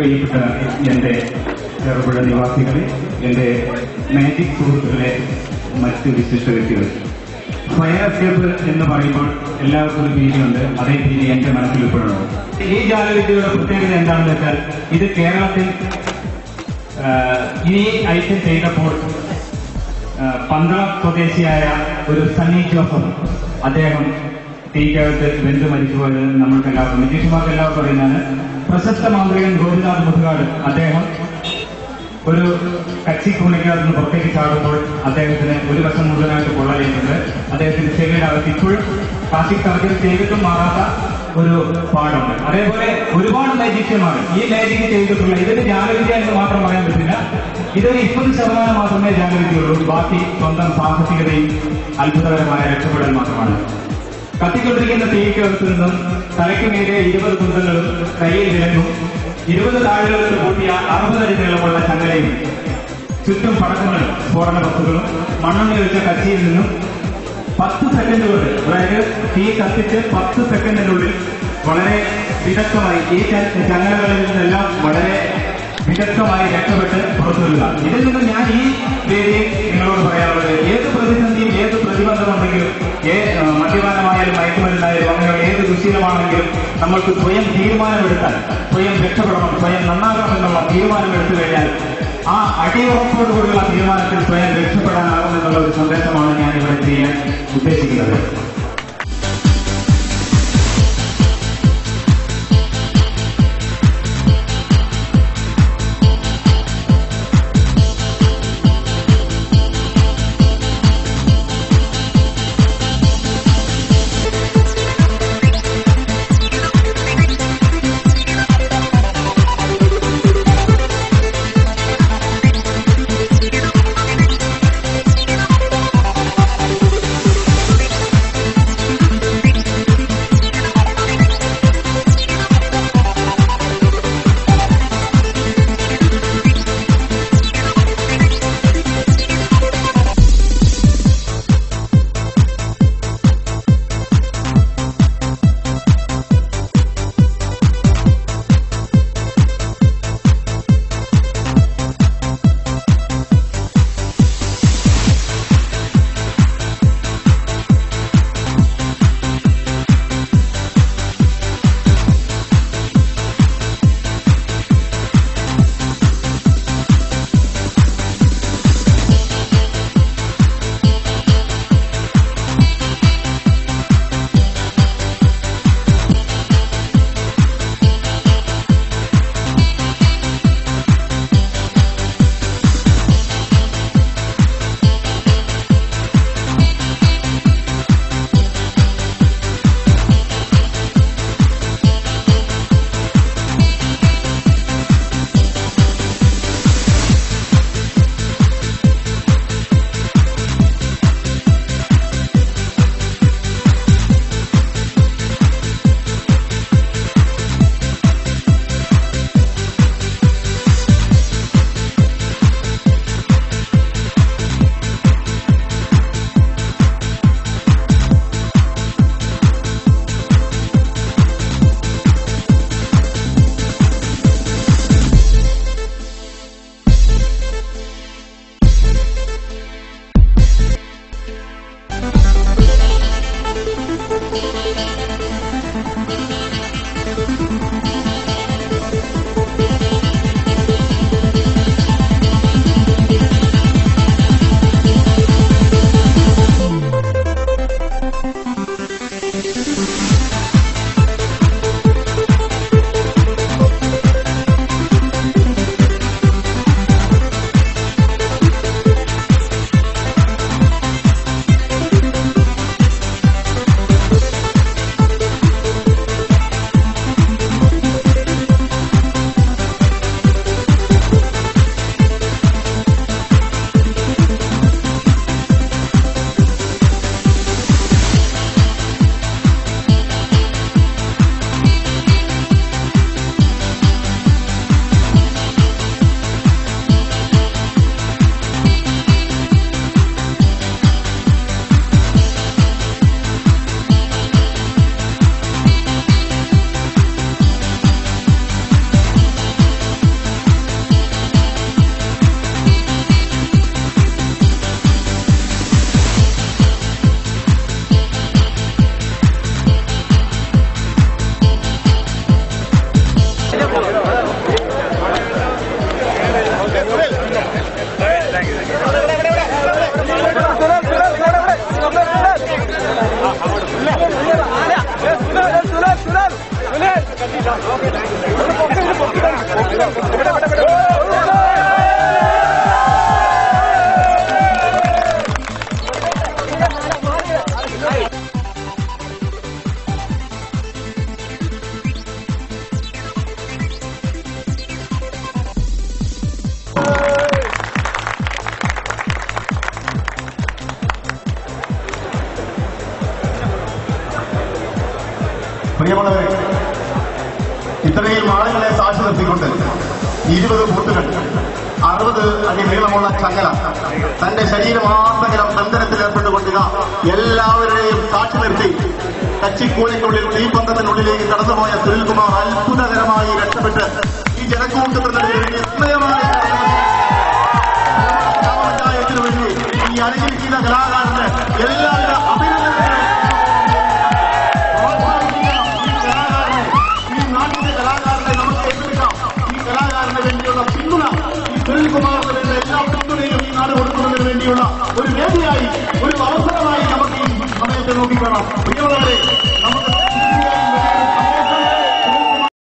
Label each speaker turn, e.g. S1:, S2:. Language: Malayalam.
S1: പ്രിയപ്പെട്ട എൻ്റെ ചെറുപുഴ നിവാസികളെ എൻ്റെ മാജിക് സുഹൃത്തുക്കളെ മറ്റ് വിശിഷ്ട വ്യക്തികൾ ഫയർ എസ്കേപ്പ് എന്ന് പറയുമ്പോൾ എല്ലാവർക്കും ഒരു ഭീതിയുണ്ട് അതേ ഭീതി എന്റെ മനസ്സിൽ ഇപ്പോഴുണ്ട് ഈ ജാലവിദ്യയുടെ പ്രത്യേകത എന്താണെന്ന് വെച്ചാൽ ഇത് കേരളത്തിൽ ആ, ഈ ഐറ്റം ചെയ്തപ്പോൾ ആ, പന്തളം സ്വദേശിയായ ഒരു സണ്ണി ജോസഫ് അദ്ദേഹം തീക്കകത്ത് വെന്ത് മരിച്ചുപോയത് നമ്മൾക്ക് എല്ലാവർക്കും നിതീഷുമാർക്ക് എല്ലാവർക്കും അറിയുന്നതാണ് പ്രശസ്ത മാന്ത്രികൻ ഗോപിനാഥ് മുതുകാട് അദ്ദേഹം ഒരു കച്ചി കൂണിക്കകത്ത് നിന്ന് പുറത്തേക്ക് ചാടുമ്പോൾ അദ്ദേഹത്തിന് ഒരു വശം മുഴുവനായിട്ട് പൊള്ളലേറ്റുണ്ട് അദ്ദേഹത്തിന്റെ ചെവിയുടെ അകത്ത് ഇപ്പോഴും പ്ലാസ്റ്റിക് സർജറി ചെയ്തിട്ടും മാറാത്ത ഒരു പാടുണ്ട് അതേപോലെ ഒരുപാട് മാജിഷ്യന്മാർ ഈ മാജിക് ചെയ്തിട്ടുള്ള ഇതിന് ജാലവിദ്യ എന്ന് മാത്രം പറയാൻ പറ്റില്ല ഇതൊരു ഇരുപത് ശതമാനം മാത്രമേ ജാലവിദ്യയുള്ളൂ ബാക്കി സ്വന്തം സാഹസികതയും അത്ഭുതകരമായ രക്ഷപ്പെടൽ മാത്രമാണ് കത്തിക്കൊണ്ടിരിക്കുന്ന തീക്കകത്ത് നിന്നും തലയ്ക്ക് മീതെ ഇരുപത് കുന്തങ്ങളും കയ്യിൽ വിലങ്ങും ഇരുപത് താഴുകളിൽ കൂട്ടിയ അറുപതടി നീളമുള്ള ചങ്ങലയും ചുറ്റും പടക്കങ്ങളും സ്ഫോടന വസ്തുക്കളും മണ്ണെണ്ണ വെച്ച കച്ചിയിൽ നിന്നും പത്ത് സെക്കൻഡ് കൊണ്ട് അതായത് തീ കത്തിച്ച് പത്ത് സെക്കൻഡിനുള്ളിൽ വളരെ വിദഗ്ധമായി ഈ ച- ചങ്ങലകളിൽ നിന്നെല്ലാം വളരെ വിദഗ്ധമായി രക്ഷപ്പെട്ട് പുറത്തു വരിക ഇതിൽ നിന്ന് ഞാൻ ഈ വേദിയിൽ നിങ്ങളോട് പറയാറുള്ളത് ഏത് പ്രതിസന്ധിയും ഏത് പ്രതിബന്ധമുണ്ടെങ്കിലും ഏ ആ, മദ്യപാനമായാലും മയക്കുമരുന്നായാലും അങ്ങനെയുള്ള ഏത് ദുശീലമാണെങ്കിലും നമ്മൾക്ക് സ്വയം തീരുമാനമെടുത്താൽ സ്വയം രക്ഷപ്പെടണം സ്വയം നന്നാകണം എന്നുള്ള തീരുമാനമെടുത്തു കഴിഞ്ഞാൽ ആ അടിയുറപ്പോടുകൂടിയുള്ള തീരുമാനത്തിൽ സ്വയം രക്ഷപ്പെടാനാകും എന്നുള്ള ഒരു സന്ദേശമാണ് ഞാൻ ഇവിടെ ചെയ്യാൻ ഉദ്ദേശിക്കുന്നത്
S2: പ്രിയമുള്ളവരെ ഇത്രയും ആളുകളെ സാക്ഷി നിർത്തിക്കൊണ്ട് ഇരുപത് ബൂട്ടുകൾ അറുപത് അടി നീളമുള്ള ചങ്ങല തന്റെ ശരീരമാസകലം ബന്ധനത്തിൽ ഏർപ്പെട്ടുകൊണ്ടിരുന്ന എല്ലാവരെയും സാക്ഷി നിർത്തി കച്ചിക്കൂലിനുള്ളിൽ തീപന്തത്തിനുള്ളിലേക്ക് കടന്നുപോയ സുനിൽകുമാർ അത്ഭുതകരമായി രക്ഷപ്പെട്ട് ഈ ജനക്കൂട്ടത്തിനിടയിൽ വിസ്മയമായ പഞ്ചായത്തിന് വേണ്ടി ഈ അനുകരിക്കുന്ന കലാകാരന് എല്ലാവിധ അഭിനന്ദനങ്ങളും പ്രോത്സാഹിപ്പിക്കണം ഈ കലാകാരനെ ഈ നാട്ടിലെ കലാകാരനെ നമുക്ക് ഏറ്റെടുക്കാം ഈ കലാകാരന് വേണ്ടിയുള്ള പിന്തുണ ഈ സുനിൽകുമാറിന് വേണ്ട എല്ലാ പിന്തുണയും ഈ നാട് കൊടുക്കുന്നതിന് വേണ്ടിയുള്ള ഒരു വേദിയായി ഒരു അവസരമായി നമുക്ക് ഈ സമയത്ത് നോക്കിക്കാണാം പ്രിയമുള്ളവരെ നമുക്ക്